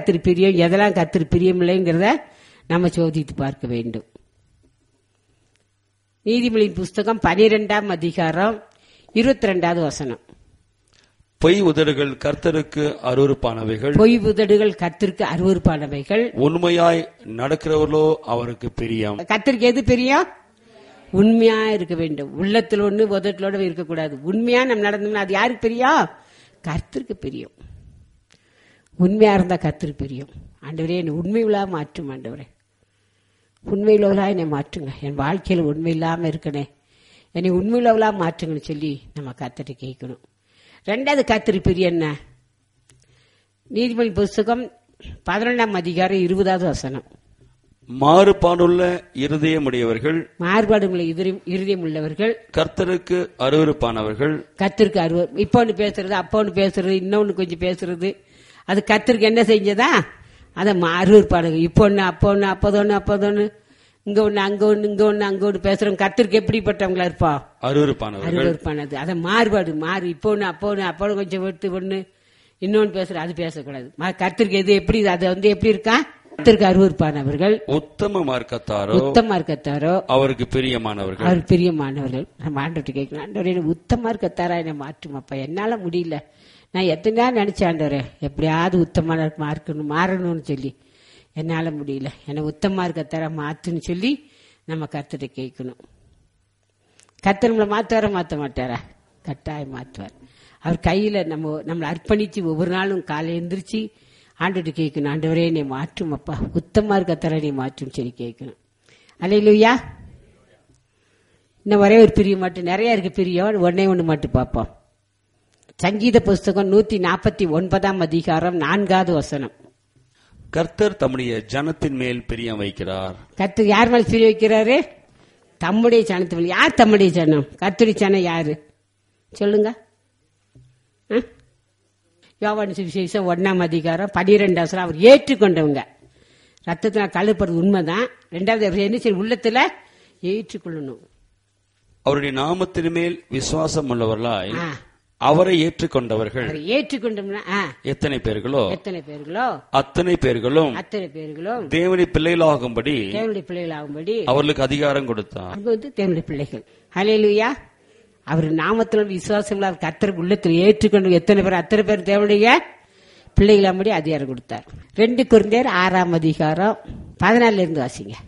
கத்திரி பிரியம் எதெல்லாம் கத்திரி பிரியம் இல்லைங்கிறத நம்ம சோதித்து பார்க்க வேண்டும் நீதிமொழியின் புஸ்தகம் பனிரெண்டாம் அதிகாரம் இருபத்தி ரெண்டாவது வசனம் பொய் உதடுகள் கர்த்தருக்கு அருவருப்பானவைகள் பொய் உதடுகள் கத்திற்கு அருவறுப்பானவைகள் உண்மையாய் நடக்கிறவர்களோ அவருக்கு பிரியம் கத்திரிக்கு எது பிரியம் உண்மையா இருக்க வேண்டும் உள்ளத்துல ஒண்ணு உதட்டலோட இருக்கக்கூடாது உண்மையா நம்ம நடந்தோம்னா அது யாருக்கு பிரியம் கர்த்தருக்கு பிரியம் உண்மையா இருந்தா கர்த்தருக்கு பிரியம் ஆண்டவரே என்னை உண்மை உள்ளா மாற்றும் ஆண்டவரே உண்மையுள்ளவளா என்னை மாற்றுங்க என் வாழ்க்கையில் உண்மை இல்லாம இருக்கனே என்னை உண்மையுள்ளவளா மாற்றுங்கன்னு சொல்லி நம்ம கர்த்தரை கேட்கணும் ரெண்டாவது கத்திரி பிரியம் என்ன நீதிமொழி புஸ்தகம் பதினொன்றாம் அதிகாரம் இருபதாவது வசனம் மாறுபாடுள்ள இருதயமுடையவர்கள் மாறுபாடுகளை இருதயம் உள்ளவர்கள் கர்த்தருக்கு அருவருப்பானவர்கள் கத்திற்கு அருவ இப்போ ஒன்று பேசுறது அப்போ ஒன்று பேசுறது இன்னொன்று கொஞ்சம் பேசுறது அது கத்திற்கு என்ன செஞ்சதா அதை அருவறுப்பாடுங்க இப்போ ஒன்று அப்போ ஒன்று அப்போதொன்று அப்போதொன்று இங்க ஒன்று அங்க ஒன்று இங்க ஒன்று அங்க ஒன்று பேசுறோம் கத்திற்கு எப்படிப்பட்டவங்களா இருப்பா அருவருப்பானவர்கள் அருவறுப்பானது அதை மாறுபாடு மாறு இப்போ ஒன்று அப்போ ஒன்று அப்போ ஒண்ணு கொஞ்சம் விட்டு ஒன்று இன்னொன்று பேசுற அது பேசக்கூடாது மா- கர்த்தருக்கு எது எப்படி அது வந்து எப்படி இருக்கா கத்திற்கு அருவறுப்பானவர்கள் உத்தம மார்க்கத்தாரோ உத்தமா இருக்கத்தாரோ அவருக்கு பிரியமானவர்கள் அவர் பிரியமானவர்கள் நம்ம ஆண்டவர்கிட்ட கேட்கணும் ஆண்டவரே எனக்கு உத்தமா இருக்கத்தாரா என்னை மாற்றுமாப்பா என்னால முடியல நான் எத்தனை நாள் நினைச்சேன் ஆண்டவரே எப்படியாவது உத்தமான மார்க்கணும் மாறணும்னு சொல்லி என்னால முடியல என்னை உத்தமா இருக்கத்தாரா மாத்துன்னு சொல்லி நம்ம கர்த்தரை கேட்கணும் கர்த்தர் நம்மளை மாத்துவாரா மாத்த மாட்டாரா கட்டாயம் மாத்துவார் அவர் கையில நம்ம நம்மளை அர்ப்பணிச்சு ஒவ்வொரு நாளும் காலை எந்திரிச்சு ஆண்டுட்டு கேட்கணும் ஆண்டவரே என்னை மாற்றும் அப்பா உத்தமா இருக்கத்தாரா நீ மாற்றும் சொல்லி கேட்கணும் அலையிலுயா இன்னும் ஒரே ஒரு பிரியம் மட்டும் நிறைய இருக்கு பிரியம் ஒன்னே ஒன்று மட்டும் பார்ப்போம் சங்கீத புஸ்தகம் நூத்தி நாற்பத்தி ஒன்பதாம் அதிகாரம் நான்காவது வசனம் கர்த்தர் தம்முடைய ஜனத்தின் மேல் பிரியம் வைக்கிறார் கத்து யார் மேல் பிரி வைக்கிறாரு தம்முடைய சனத்து மேல் யார் தம்முடைய சனம் கத்துடி சனம் யாரு சொல்லுங்க ஆ? யோவான் சுவிசேஷம் ஒன்னாம் அதிகாரம் பனிரெண்டு வசனம் அவர் ஏற்றுக்கொண்டவங்க ரத்தத்தினால் கழுப்புறது உண்மைதான் ரெண்டாவது அவர் என்ன செய்ய உள்ளத்துல ஏற்றுக்கொள்ளணும் அவருடைய நாமத்தின் மேல் விசுவாசம் உள்ளவர்களாய் ஆ. அவரை ஏற்றுக்கொண்டவர்கள் அவரை ஏற்றுக்கொண்டோம்னா ஆ, எத்தனை பேர்களோ எத்தனை பேர்களோ அத்தனை பேர்களும் அத்தனை பேர்களும் தேவனுடைய பிள்ளைகளாகும்படி தேவனுடைய பிள்ளைகள் ஆகும்படி அவர்களுக்கு அதிகாரம் கொடுத்தார் அவங்க வந்து தேவனுடைய பிள்ளைகள் ஹalleluya அவர் நாமத்தில் விசுவாசம் அவர் கத்தர் உள்ளத்தில் ஏற்றுக்கொண்டு எத்தனை பேர் அத்தனை பேர் தேவனுடைய பிள்ளைகளாகும்படி அதிகாரம் கொடுத்தார் ரெண்டு குருந்தேர் ஆறாம் அதிகாரம் பதினாலுல இருந்து வாசிங்க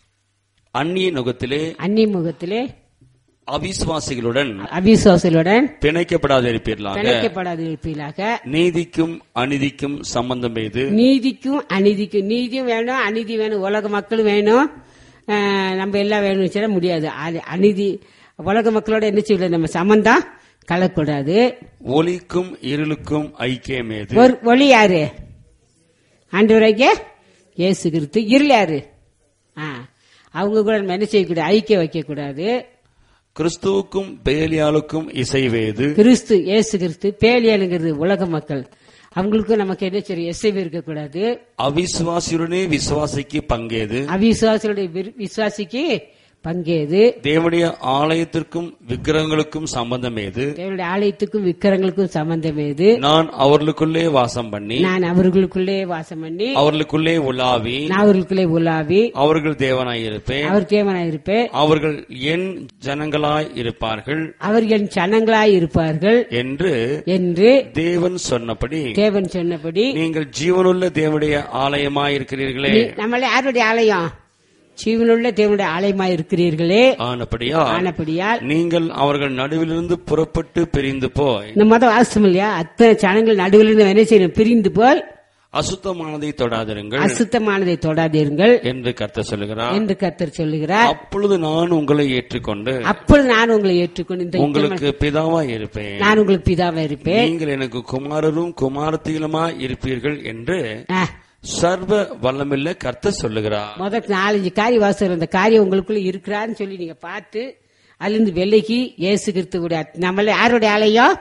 அந்நிய நுகத்திலே அந்நிய முகத்திலே அவிசுவாசிகளுடன் அவிசுவாசலுடன் பிணைக்கப்படாதிருப்பீர்களாக பிணைக்கப்படாது இருப்பீர்களாக நீதிக்கும் அநீதிக்கும் சம்பந்தம் எது நீதிக்கும் அநீதிக்கும் நீதியும் வேணும் அநீதி வேணும் உலக மக்களும் வேணும் அஹ், நம்ம எல்லாம் வேணும்னு சொல்ல முடியாது அது அநீதி உலக மக்களோட என்ன செய்யல நம்ம சம்பந்தம் கலக்கூடாது ஒளிக்கும் இருளுக்கும் ஐக்கியம் ஏது ஒரு ஒளி யாரு ஆண்டவராகிய இயேசு கிறிஸ்து இருள் யாரு ஆ, அவங்க கூட நம்ம என்ன செய்யக்கூடாது ஐக்கியம் வைக்கக்கூடாது கிறிஸ்துவுக்கும் பேலியாளுக்கும் இசைவேது கிறிஸ்து இயேசு கிறிஸ்து பேலியலுங்கிறது உலக மக்கள் அவங்களுக்கும் நமக்கு என்ன செய்யும் எசைவு இருக்கக்கூடாது அவிசுவாசியுடனே விசுவாசிக்கு பங்கேது அவிசுவாசிகளுடைய விரு- விசுவாசிக்கு பங்கேது தேவனுடைய ஆலயத்திற்கும் விக்கிரகங்களுக்கும் சம்பந்தம் ஏது தேவனுடைய ஆலயத்துக்கும் விக்கிரங்களுக்கும் சம்பந்தம் ஏது நான் அவர்களுக்குள்ளே வாசம் பண்ணி நான் அவர்களுக்குள்ளே வாசம் பண்ணி அவர்களுக்குள்ளே உலாவி நான் அவர்களுக்குள்ளே உலாவி அவர்கள் தேவனாயிருப்பேன் அவர் தேவனாய் இருப்பேன் அவர்கள் என் ஜனங்களாய் இருப்பார்கள் அவர் என் சனங்களாய் இருப்பார்கள் என்று என்று தேவன் சொன்னபடி தேவன் சொன்னபடி நீங்கள் ஜீவனுள்ள தேவனுடைய ஆலயமாய் இருக்கிறீர்களே நீ- நம்மள யாருடைய ஆலயம் ஜீவனுள்ள தேவனுடைய ஆலயமாய் இருக்கிறீர்களே ஆனபடியா ஆனபடியால் நீங்கள் அவர்கள் நடுவிலிருந்து புறப்பட்டு பிரிந்து போய் இந்த மதம் வாசம் இல்லையா அத்தனை சனங்கள் நடுவில் இருந்து என்ன செய்யணும் பிரிந்து போய் அசுத்தமானதை தொடாதிருங்கள் அசுத்தமானதை தொடாதீர்கள் என்று கர்த்தர் சொல்லுகிறார் என்று கர்த்தர் சொல்லுகிறார் அப்பொழுது நான் உங்களை ஏற்றுக்கொண்டு அப்பொழுது நான் உங்களை ஏற்றுக்கொண்டு இந்த உங்களுக்கு பிதாவாய் இருப்பேன் நான் உங்களுக்கு பிதாவா இருப்பேன் நீங்கள் எனக்கு குமாரரும் குமாரத்திலுமாய் இருப்பீர்கள் என்று ஆ, சர்வ வல்லமில்ல கர்த்தர் சொல்லுகிறார் முதல் நாலஞ்சு காரிய வாசகர் அந்த காரியம் உங்களுக்குள்ள இருக்கிறான்னு சொல்லி நீங்க பார்த்து அதிலிருந்து விலகி இயேசு கிறிஸ்துவோட நம்மள யாருடைய ஆலயம்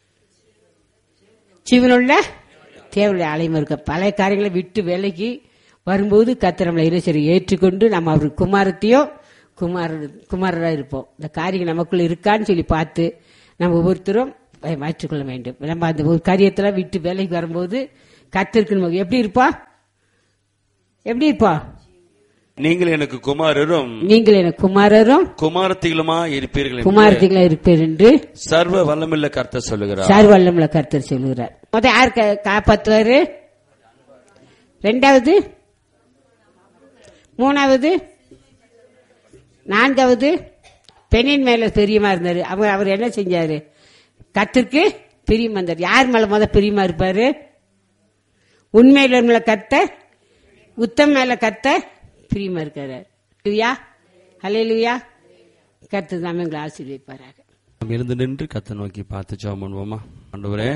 ஜீவனுள்ள தேவனுடைய ஆலயம் இருக்க பல காரியங்களை விட்டு விலகி வரும்போது கர்த்தர் நம்மளை இறைச்சரை ஏற்றுக்கொண்டு நம்ம அவர் குமாரத்தையும் குமார குமாரராக இருப்போம் இந்த காரியம் நமக்குள்ள இருக்கான்னு சொல்லி பார்த்து நம்ம ஒவ்வொருத்தரும் அதை மாற்றிக்கொள்ள வேண்டும் நம்ம அந்த ஒரு காரியத்துல விட்டு விலகி வரும்போது கத்திருக்கு நம்ம எப்படி இருப்போம் எப்படி இருப்பா நீங்கள் எனக்கு குமாரரும் நீங்கள் எனக்கு குமாரரும் குமாரத்திகளுமா இருப்பீர்கள் என்று குமாரத்திகளா இருப்பீர் என்று சர்வ வல்லமில்ல கர்த்தர் சொல்லுகிறார் சார் வல்லம்ல கர்த்தர் சொல்லுகிறார் முத யார் கா- காப்பாத்துவாரு ரெண்டாவது மூணாவது நான்காவது பெண்ணின் மேல பிரியமா இருந்தாரு அவர் அவர் என்ன செஞ்சாரு கத்திற்கு பிரியமா இருந்தார் யார் மேல முத பிரியமா இருப்பாரு உண்மையில மேல கத்த உத்தம் மேல கத்த பிரியமா இருக்காரு லுயா ஹலே லுயா கத்து தான் எங்களை ஆசீர்வதிப்பாராக நாம் இருந்து நின்று கத்த நோக்கி பார்த்து ஜெபம் பண்ணுவோமா ஆண்டவரே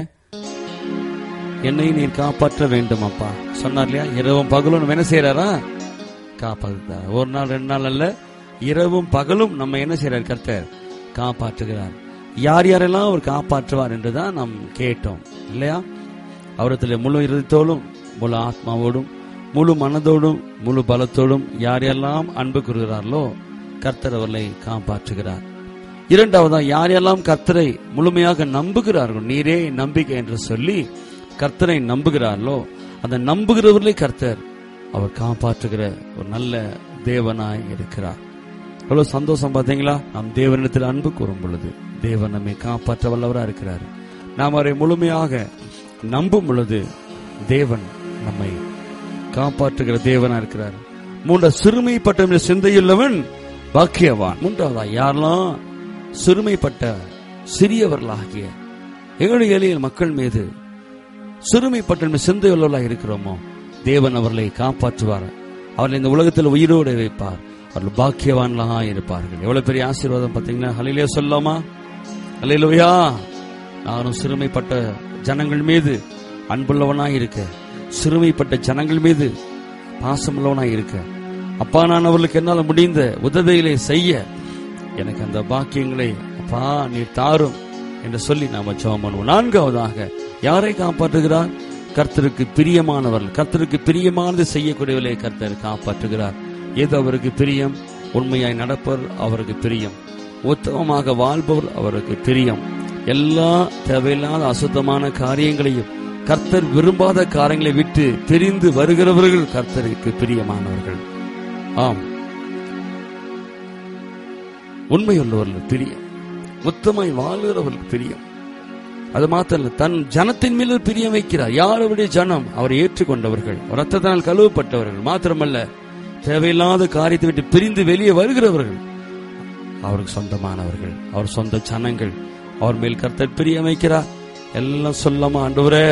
என்னை நீர் காப்பாற்ற வேண்டும் அப்பா சொன்னார் இல்லையா இரவும் பகலும் நம்ம என்ன செய்யறாரா காப்பாற்றுறார் ஒரு நாள் ரெண்டு நாள் அல்ல இரவும் பகலும் நம்ம என்ன செய்யறார் கர்த்தர் காப்பாற்றுகிறார் யார் யாரெல்லாம் அவர் காப்பாற்றுவார் என்றுதான் நாம் கேட்டோம் இல்லையா அவரத்தில் முழு இருதயத்தோடும் முழு ஆத்மாவோடும் முழு மனதோடும் முழு பலத்தோடும் யாரெல்லாம் அன்பு கூறுகிறார்களோ கர்த்தர் அவர்களை காப்பாற்றுகிறார் இரண்டாவதா யாரெல்லாம் கர்த்தரை முழுமையாக நம்புகிறார்கள் நீரே என் நம்பிக்கை என்று சொல்லி கர்த்தரை நம்புகிறார்களோ அந்த நம்புகிறவர்களை கர்த்தர் அவர் காப்பாற்றுகிற ஒரு நல்ல தேவனாய் இருக்கிறார் எவ்வளவு சந்தோஷம் பாத்தீங்களா நாம் தேவனிடத்தில் அன்பு கூறும் பொழுது தேவன் நம்மை காப்பாற்ற வல்லவரா இருக்கிறார் நாம் அவரை முழுமையாக நம்பும் பொழுது தேவன் நம்மை காப்பாற்றுகிற தேவனா இருக்கிறார் மூன்ற சிறுமைப்பட்ட சிந்தையுள்ளவன் பாக்கியவான் மூன்றாவதா யாரெல்லாம் சிறுமைப்பட்ட சிறியவர்களாகிய எங்களுடைய எளிய மக்கள் மீது சிறுமைப்பட்ட சிந்தையுள்ளவர்களாக இருக்கிறோமோ தேவன் அவர்களை காப்பாற்றுவார் அவர்களை இந்த உலகத்தில் உயிரோடு வைப்பார் அவர்கள் பாக்கியவான்களாக இருப்பார்கள் எவ்வளவு பெரிய ஆசீர்வாதம் பார்த்தீங்கன்னா ஹலையிலே சொல்லாமா ஹலையிலுயா நானும் சிறுமைப்பட்ட ஜனங்கள் மீது அன்புள்ளவனாய் இருக்க சிறுமைப்பட்ட ஜனங்கள் மீது பாசமுள்ளவனாய் இருக்க அப்பா நான் அவர்களுக்கு என்னால் முடிந்த உதவிகளை செய்ய எனக்கு அந்த பாக்கியங்களை அப்பா நீர் தாரும் என்று சொல்லி நாம ஜெபம் பண்ணுவோம் நான்காவதாக யாரை காப்பாற்றுகிறார் கர்த்தருக்கு பிரியமானவர்கள் கர்த்தருக்கு பிரியமானது செய்யக்கூடியவர்களை கர்த்தர் காப்பாற்றுகிறார் எது அவருக்கு பிரியம் உண்மையாய் நடப்பவர் அவருக்கு பிரியம் உத்தமமாக வாழ்பவர் அவருக்கு பிரியம் எல்லா தேவையில்லாத அசுத்தமான காரியங்களையும் கர்த்தர் விரும்பாத காரியங்களை விட்டு பிரிந்து வருகிறவர்கள் கர்த்தருக்கு பிரியமானவர்கள் ஆம் உண்மையுள்ளவர்கள் பிரியம் உத்தமாய் வாழ்கிறவர்கள் பிரியம் அது மாத்திரம் தன் ஜனத்தின் மீது பிரியம் வைக்கிறார் யார் அவருடைய ஜனம் அவரை ஏற்றுக்கொண்டவர்கள் ரத்தத்தினால் கழுவப்பட்டவர்கள் மாத்திரமல்ல தேவையில்லாத காரியத்தை விட்டு பிரிந்து வெளியே வருகிறவர்கள் அவருக்கு சொந்தமானவர்கள் அவர் சொந்த ஜனங்கள் அவர் மேல் கர்த்தர் பிரியம் வைக்கிறார் எல்லாம் சொல்லாம ஆண்டவரே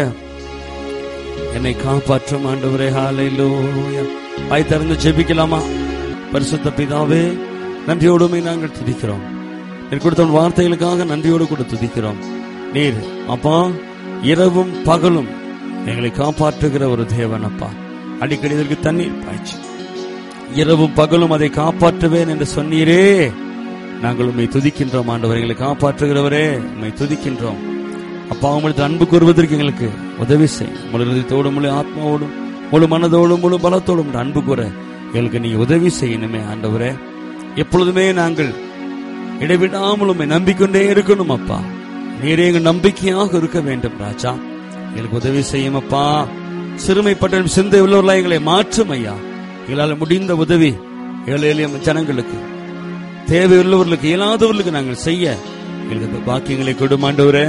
என்னை காப்பாற்றும் ஆண்டவரே ஹalleluya வாய் திறந்து ஜெபிக்கலாமா பரிசுத்த பிதாவே நன்றியோடுமே நாங்கள் துதிக்கிறோம் நீர் கொடுத்த உன் வார்த்தைகளுக்காக நன்றியோடு கூட துதிக்கிறோம் நீர் அப்பா இரவும் பகலும் எங்களை காப்பாற்றுகிற ஒரு தேவன் அப்பா அடிக்கடி இதற்கு தண்ணீர் பாய்ச்சி இரவும் பகலும் அதை காப்பாற்றுவேன் என்று சொன்னீரே நாங்கள் உண்மை துதிக்கின்றோம் ஆண்டவர் எங்களை காப்பாற்றுகிறவரே உண்மை துதிக்கின்றோம் அப்பா உங்களுக்கு அன்பு கூறுவதற்கு எங்களுக்கு உதவி செய் முழு இதயத்தோடும் முழு ஆத்மாவோடும் முழு மனதோடும் முழு பலத்தோடும் உம்முடைய அன்பு கூற எங்களுக்கு நீ உதவி செய்யணுமே ஆண்டவரே எப்பொழுதுமே நாங்கள் இடைவிடாமல் உம்மை நம்பிக்கொண்டே இருக்கணும் அப்பா நீரே எங்கள் நம்பிக்கையாக இருக்க வேண்டும் ராஜா எங்களுக்கு உதவி செய்யும் அப்பா சிறுமைப்பட்ட சிந்தை உள்ளவர்களா எங்களை மாற்றும் ஐயா எங்களால் முடிந்த உதவி ஏழை எளிய ஜனங்களுக்கு தேவையுள்ளவர்களுக்கு இயலாதவர்களுக்கு நாங்கள் செய்ய எங்களுக்கு அந்த பாக்கியங்களை கொடுமாண்டவரே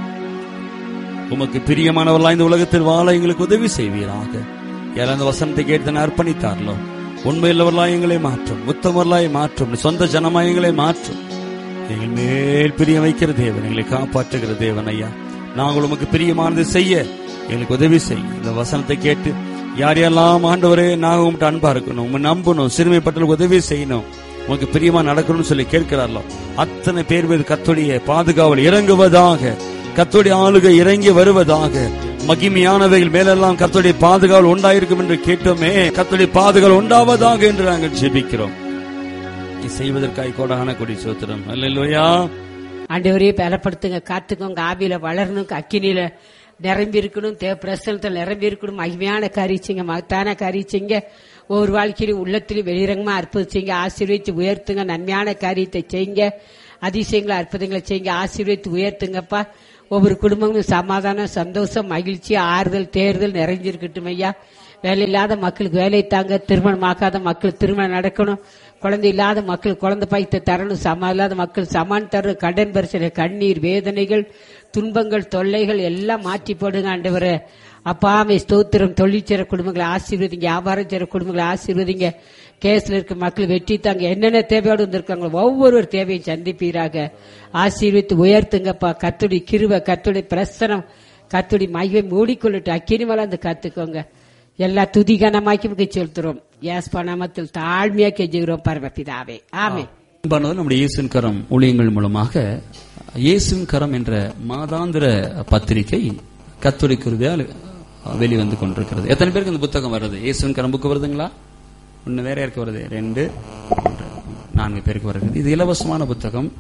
உமக்கு பிரியமானவர்களா இந்த உலகத்தில் வாழ எங்களுக்கு உதவி செய்வீராக யாரும் அந்த வசனத்தை கேட்டு அர்ப்பணித்தார்களோ உண்மையுள்ளவர்களாய் எங்களை மாற்றும் உத்தமர்களாய் மாற்றும் சொந்த ஜனமாய் எங்களை மாற்றும் எங்கள் மேல் பிரியம் வைக்கிற தேவன் எங்களை காப்பாற்றுகிற தேவன் ஐயா நாங்கள் உமக்கு பிரியமானது செய்ய எங்களுக்கு உதவி செய்யும் இந்த வசனத்தை கேட்டு யார் யாரெல்லாம் ஆண்டவரே நாங்கள் உங்கள்கிட்ட அன்பா இருக்கணும் உங்க நம்பணும் சிறுமைப்பட்டவர்களுக்கு உதவி செய்யணும் உனக்கு பிரியமா நடக்கணும்னு சொல்லி கேட்கிறார்களோ அத்தனை பேர் மீது கத்துடைய பாதுகாவல் இறங்குவதாக கத்துடைய ஆளுகை இறங்கி வருவதாக மகிமையானவைகள் மேலெல்லாம் கத்துடைய பாதுகாவல் உண்டாயிருக்கும் என்று கேட்டோமே கத்துடைய பாதுகாவல் உண்டாவதாக என்று நாங்கள் ஜெபிக்கிறோம் நீ செய்வதற்காய் கோடான கொடி சோத்திரம் அல்லையா ஆண்டவரே பலப்படுத்துங்க காத்துக்கோங்க ஆவியில வளரணும் அக்கினியில நிரம்பி இருக்கணும் தேவ பிரசனத்தில் நிரம்பி இருக்கணும் மகிமையான காரிச்சிங்க மகத்தான காரிச்சிங்க ஒவ்வொரு வாழ்க்கையிலும் உள்ளத்திலும் வெளிரங்கமா அற்புதம் செய்யுங்க ஆசீர்வதித்து உயர்த்துங்க நன்மையான காரியத்தை செய்யுங்க அதிசயங்களை அற்புதங்களை செய்யுங்க ஆசீர்வதித்து உயர்த்துங்கப்பா ஒவ்வொரு குடும்பமும் சமாதானம் சந்தோஷம் மகிழ்ச்சி ஆறுதல் தேர்தல் நிறைஞ்சிருக்கட்டும் ஐயா வேலை இல்லாத மக்களுக்கு வேலை தாங்க திருமணம் ஆகாத மக்கள் திருமணம் நடக்கணும் குழந்தை இல்லாத மக்கள் குழந்தை பாய்த்து தரணும் சம இல்லாத மக்கள் சமான் தரணும் கடன் பிரச்சனை கண்ணீர் வேதனைகள் துன்பங்கள் தொல்லைகள் எல்லாம் மாற்றி போடுங்க ஆண்டவரே அப்பாமை ஸ்தோத்திரம் தொழிற்சர குடும்பங்களை ஆசீர்வதிங்க வியாபாரம் செய்ற குடும்பங்களை ஆசீர்வதிங்க கேஸ்ல இருக்க மக்கள் வெற்றி தாங்க என்னென்ன தேவையோடு வந்திருக்காங்களோ ஒவ்வொரு தேவையும் சந்திப்பீராக ஆசீர்வித்து உயர்த்துங்கப்பா கத்துடி கிருவ கத்துடி பிரசனம் கத்துடி மைவை மூடிக்கொள்ளிட்டு அக்கினி மலர்ந்து கத்துக்கோங்க எல்லா துதிகனமாக்கி செலுத்துறோம் யாஸ் பணமத்தில் தாழ்மையா கெஞ்சுகிறோம் பரமபிதாவே ஆமே அன்பானவர் நம்முடைய இயேசுவின் கரம் ஊழியங்கள் மூலமாக இயேசுவின் கரம் என்ற மாதாந்திர பத்திரிகை கத்தோலிக்க கிருபையால் வெளிவந்து கொண்டிருக்கிறது எத்தனை பேருக்கு இந்த புத்தகம் வருது இயேசுவின் கரம் புக்கு வருதுங்களா ஒன்னு வேற யாருக்கு வருது ரெண்டு மூன்று, நான்கு பேருக்கு வருகிறது இது இலவசமான புத்தகம்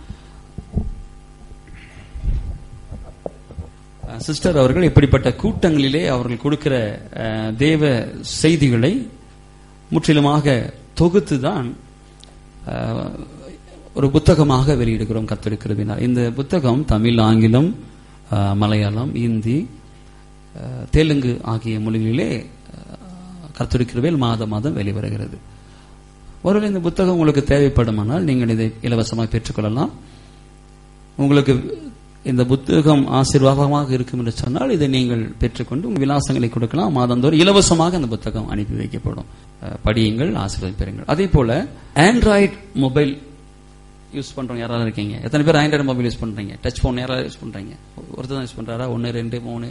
அஹ், சிஸ்டர் அவர்கள் இப்படிப்பட்ட கூட்டங்களிலே அவர்கள் கொடுக்கிற அஹ், தேவ செய்திகளை முற்றிலுமாக தொகுத்து தான் அஹ், ஒரு புத்தகமாக வெளியிடுகிறோம் கத்தெடுக்கிறதுனால் இந்த புத்தகம் தமிழ் ஆங்கிலம் அஹ், மலையாளம் இந்தி அஹ், தெலுங்கு ஆகிய மொழிகளிலே கத்தெடுக்கிறவேல் மாதம் மாதம் வெளிவருகிறது ஒருவேளை இந்த புத்தகம் உங்களுக்கு தேவைப்படுமானால் நீங்கள் இதை இலவசமாக பெற்றுக்கொள்ளலாம் உங்களுக்கு இந்த புத்தகம் ஆசீர்வாதமாக இருக்கும் என்று சொன்னால் இதை நீங்கள் பெற்றுக்கொண்டு உங்கள் விலாசங்களை கொடுக்கலாம் மாதந்தோறும் இலவசமாக அந்த புத்தகம் அனுப்பி வைக்கப்படும் அஹ், படியுங்கள் ஆசீர்வாதம் பெறுங்கள் அதே போல ஆண்ட்ராய்டு மொபைல் யூஸ் பண்றவங்க யாராவது இருக்கீங்க எத்தனை பேர் ஆண்ட்ராய்டு மொபைல் யூஸ் பண்றீங்க டச் போன் யாராவது யூஸ் பண்றீங்க ஒருத்தர் தான் யூஸ் பண்றாரா ஒன்னு ரெண்டு மூணு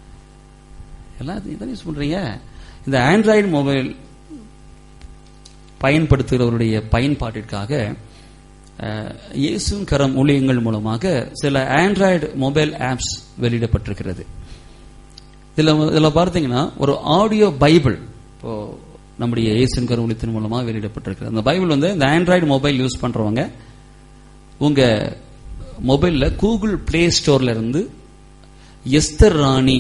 எல்லாம் இதான் யூஸ் பண்றீங்க இந்த ஆண்ட்ராய்டு மொபைல் பயன்படுத்துகிறவருடைய பயன்பாட்டிற்காக அஹ், இயேசுவின் கரம் ஊழியங்கள் மூலமாக சில ஆண்ட்ராய்டு மொபைல் ஆப்ஸ் வெளியிடப்பட்டிருக்கிறது இதுல இதுல பார்த்தீங்கன்னா ஒரு ஆடியோ பைபிள் இப்போ நம்முடைய இயேசுவின் கரம் ஊழியத்தின் மூலமாக வெளியிடப்பட்டிருக்கிறது அந்த பைபிள் வந்து இந்த ஆண்ட்ராய்டு மொபைல் யூஸ் பண்றவங்க உங்க மொபைல்ல கூகுள் பிளே ஸ்டோர்ல இருந்து Esther Rani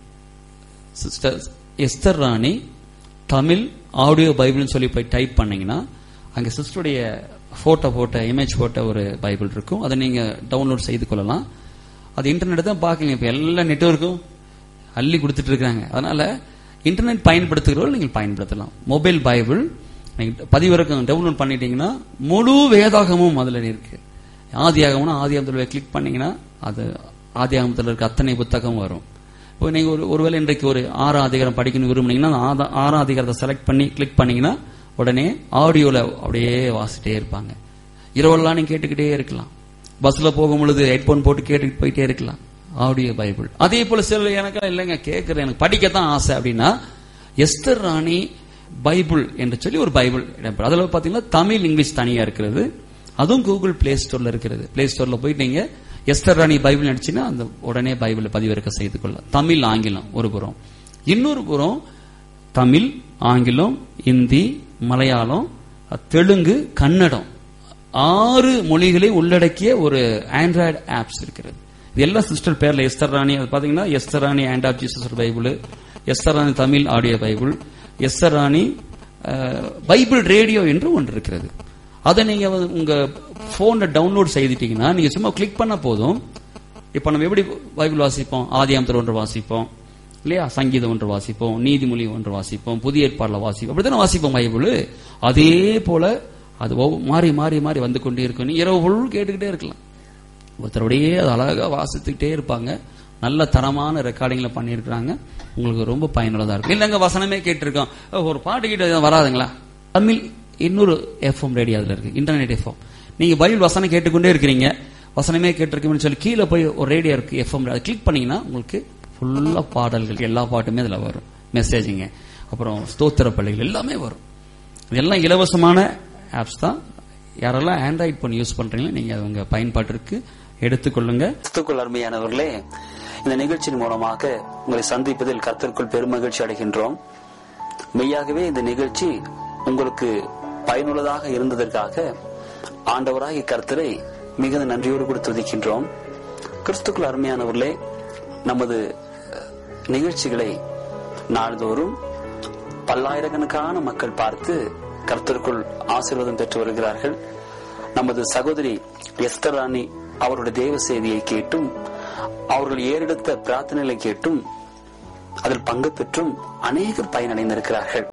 sister Esther Rani Tamil audio பைபிள்னு சொல்லி போய் டைப் பண்ணீங்கன்னா அங்க சிஸ்டருடைய போட்டோ போட்ட இமேஜ் போட்ட ஒரு பைபிள் இருக்கும் அதை நீங்க டவுன்லோட் செய்து கொள்ளலாம் அது இன்டர்நெட் தான் பாக்குங்க இப்ப எல்லா நெட்வொர்க்கும் அள்ளி கொடுத்துட்டு இருக்காங்க அதனால இன்டர்நெட் பயன்படுத்துகிறவர்கள் நீங்கள் பயன்படுத்தலாம் மொபைல் பைபிள் நீங்க பதிவிறக்கம் டவுன்லோட் பண்ணிட்டீங்கன்னா முழு வேதாகமும் அதுல இருக்கு ஆதியாகம்னா ஆதியாகத்தில் கிளிக் பண்ணீங்கன்னா அது ஆதியாகமத்தில் இருக்க அத்தனை புத்தகம் வரும் இப்போ நீங்க ஒரு ஒருவேளை இன்றைக்கு ஒரு ஆறாம் அதிகாரம் படிக்கணும் விரும்புனீங்கன்னா அந்த ஆதா- ஆறாம் அதிகாரத்தை செலக்ட் பண்ணி கிளிக் பண்ணீங்கன்னா உடனே ஆடியோல அப்படியே வாசிட்டே இருப்பாங்க இரவெல்லாம் நீங்க கேட்டுக்கிட்டே இருக்கலாம் பஸ்ல போகும் பொழுது ஹெட்போன் போட்டு கேட்டுக்கிட்டு போயிட்டே இருக்கலாம் ஆடியோ பைபிள் அதே போல சில எனக்கு இல்லைங்க கேட்கறேன் எனக்கு படிக்கத்தான் ஆசை அப்படின்னா எஸ்தர் ராணி பைபிள் என்று சொல்லி ஒரு பைபிள் இடம்பெறும் அதுல பாத்தீங்கன்னா தமிழ் இங்கிலீஷ் தனியா இருக்கிறது அதுவும் கூகுள் பிளே ஸ்டோர்ல இருக்கிறது பிளே ஸ்டோர்ல போயிட்டு நீங்க எஸ்தர் ராணி பைபிள் அடிச்சுன்னா அந்த உடனே பைபிளை பதிவிறக்க செய்து கொள்ள தமிழ் ஆங்கிலம் ஒரு புறம் இன்னொரு புறம் தமிழ் ஆங்கிலம் இந்தி மலையாளம் தெலுங்கு கன்னடம் ஆறு மொழிகளை உள்ளடக்கிய ஒரு ஆண்ட்ராய்டு ஆப்ஸ் இருக்கிறது இது எல்லா சிஸ்டர் பேர்ல எஸ்தர் ராணி அது பாத்தீங்கன்னா Esther Rani hand of Jesus Bible Esther Rani Tamil audio Bible Esther Rani ah, Bible radio என்று ஒன்று இருக்கிறது அதை நீங்க வந்து உங்க போன்ல டவுன்லோட் செய்துட்டீங்கன்னா நீங்க சும்மா கிளிக் பண்ண போதும் இப்ப நம்ம எப்படி பைபிள் வாசிப்போம் ஆதியாமத்தில் ஒன்று வாசிப்போம் இல்லையா சங்கீதம் ஒன்று வாசிப்போம் நீதிமொழி ஒன்று வாசிப்போம் புதிய ஏற்பாடுல வாசிப்போம் அப்படித்தானே வாசிப்போம் பைபிள் அதே போல அது ஒவ்வொ- மாறி மாறி மாறி வந்து கொண்டே இருக்கும் நீ இரவு ஃபுல் கேட்டுக்கிட்டே இருக்கலாம் ஒருத்தருடையே அது அழகா வாசித்துக்கிட்டே இருப்பாங்க நல்ல தரமான ரெக்கார்டிங்ல பண்ணியிருக்கிறாங்க உங்களுக்கு ரொம்ப பயனுள்ளதா இருக்கும் இல்லைங்க வசனமே கேட்டிருக்கோம் ஓ, ஒரு பாட்டு கிட்ட வராதுங்களா தமிழ் இன்னொரு எஃப்எம் ரேடியோ அதுல இருக்கு இன்டர்நெட் எஃப்எம் நீங்க பைபிள் வசனம் கேட்டுக்கொண்டே இருக்கிறீங்க வசனமே கேட்டிருக்கோம்னு சொல்லி கீழே போய் ஒரு ரேடியோ இருக்கு எஃப்எம் அதை கிளிக் பண்ணீங்கன்னா உங்களுக்கு ஃபுல்லா பாடல்கள் எல்லா பாட்டுமே அதுல வரும் மெசேஜிங்க அப்புறம் ஸ்தோத்திர பள்ளிகள் எல்லாமே வரும் இதெல்லாம் இலவசமான ஆப்ஸ் தான் யாரெல்லாம் ஆண்ட்ராய்ட் போன் யூஸ் பண்றீங்களோ நீங்க அது உங்க பயன்பாட்டிற்கு எடுத்துக்கொள்ளுங்க கிறிஸ்துக்குள் அருமையானவர்களே இந்த நிகழ்ச்சியின் மூலமாக உங்களை சந்திப்பதில் கர்த்தருக்குள் பெருமகிழ்ச்சி அடைகின்றோம் மெய்யாகவே இந்த நிகழ்ச்சி உங்களுக்கு பயனுள்ளதாக இருந்ததற்காக ஆண்டவராகிய கர்த்தரை மிகுந்த நன்றியோடு கூட துதிக்கின்றோம் கிறிஸ்துக்குள் அருமையானவர்களே நமது அஹ், நிகழ்ச்சிகளை நாள்தோறும் பல்லாயிரக்கணக்கான மக்கள் பார்த்து கர்த்தருக்குள் ஆசீர்வாதம் பெற்று வருகிறார்கள் நமது சகோதரி எஸ்தர் ராணி அவருடைய தேவ செய்தியை கேட்டும் அவர்கள் ஏறெடுத்த பிரார்த்தனைகளை கேட்டும் அதில் பங்கு பெற்றும் அநேகர் பயனடைந்திருக்கிறார்கள்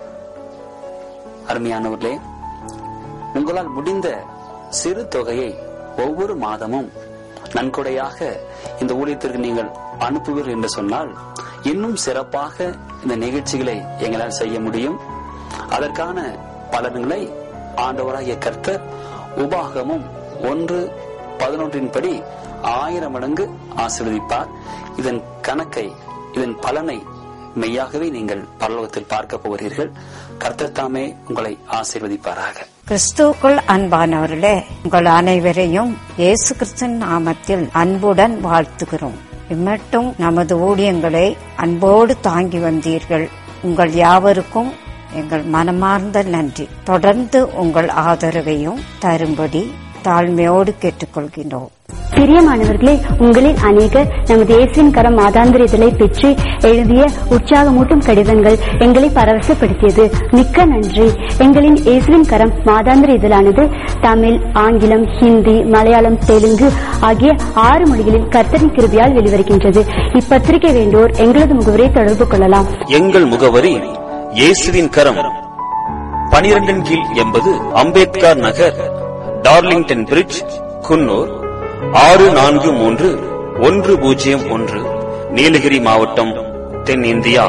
அருமையானவர்களே உங்களால் முடிந்த சிறு தொகையை ஒவ்வொரு மாதமும் நன்கொடையாக இந்த ஊழியத்திற்கு நீங்கள் அனுப்புவீர்கள் என்று சொன்னால் இன்னும் சிறப்பாக இந்த நிகழ்ச்சிகளை எங்களால் செய்ய முடியும் அதற்கான பலன்களை ஆண்டவராகிய கர்த்தர் உபாகமும் ஒன்று பதினொன்றின் படி ஆயிரம் மடங்கு ஆசீர்வதிப்பார் இதன் கணக்கை இதன் பலனை மெய்யாகவே நீங்கள் பரலோகத்தில் பார்க்க போகிறீர்கள் கர்த்தர் தாமே உங்களை ஆசீர்வதிப்பாராக கிறிஸ்துவுக்குள் அன்பானவர்களே உங்கள் அனைவரையும் இயேசு கிறிஸ்தன் நாமத்தில் அன்புடன் வாழ்த்துகிறோம் இம்மட்டும் நமது ஊழியங்களை அன்போடு தாங்கி வந்தீர்கள் உங்கள் யாவருக்கும் எங்கள் மனமார்ந்த நன்றி தொடர்ந்து உங்கள் ஆதரவையும் தரும்படி தாழ்மையோடு கேட்டுக்கொள்கின்றோம் பிரியமானவர்களே உங்களில் அநேகர் நமது இயேசுவின் கரம் மாதாந்திர இதழை பெற்று எழுதிய உற்சாகமூட்டும் கடிதங்கள் எங்களை பரவசப்படுத்தியது மிக்க நன்றி எங்களின் இயேசுவின் கரம் மாதாந்திர இதழானது தமிழ் ஆங்கிலம் ஹிந்தி மலையாளம் தெலுங்கு ஆகிய ஆறு மொழிகளில் கர்த்தரின் கிருபியால் வெளிவருகின்றது இப்பத்திரிகை வேண்டோர் எங்களது முகவரை தொடர்பு கொள்ளலாம் எங்கள் முகவரி இயேசுவின் கரம் பனிரெண்டின் கீழ் எண்பது அம்பேத்கர் நகர் டார்லிங்டன் பிரிட்ஜ் குன்னூர் ஆறு நான்கு மூன்று ஒன்று பூஜ்ஜியம் ஒன்று நீலகிரி மாவட்டம் தென்னிந்தியா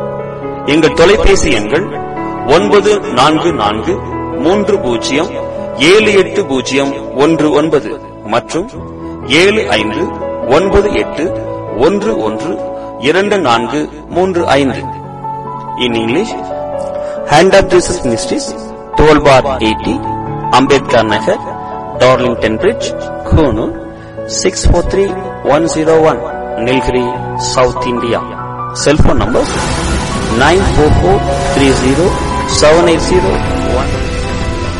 எங்கள் தொலைபேசி எண்கள் ஒன்பது நான்கு நான்கு மூன்று பூஜ்ஜியம் ஏழு எட்டு பூஜ்ஜியம் ஒன்று ஒன்பது மற்றும் ஏழு ஐந்து ஒன்பது எட்டு ஒன்று ஒன்று இரண்டு நான்கு மூன்று ஐந்து in English hand of Jesus ministries twelve bar eighty Ambedkar Nagar Darlington bridge Coonoor six four three one zero one Nilgiri south India cellphone number nine four four three zero seven eight zero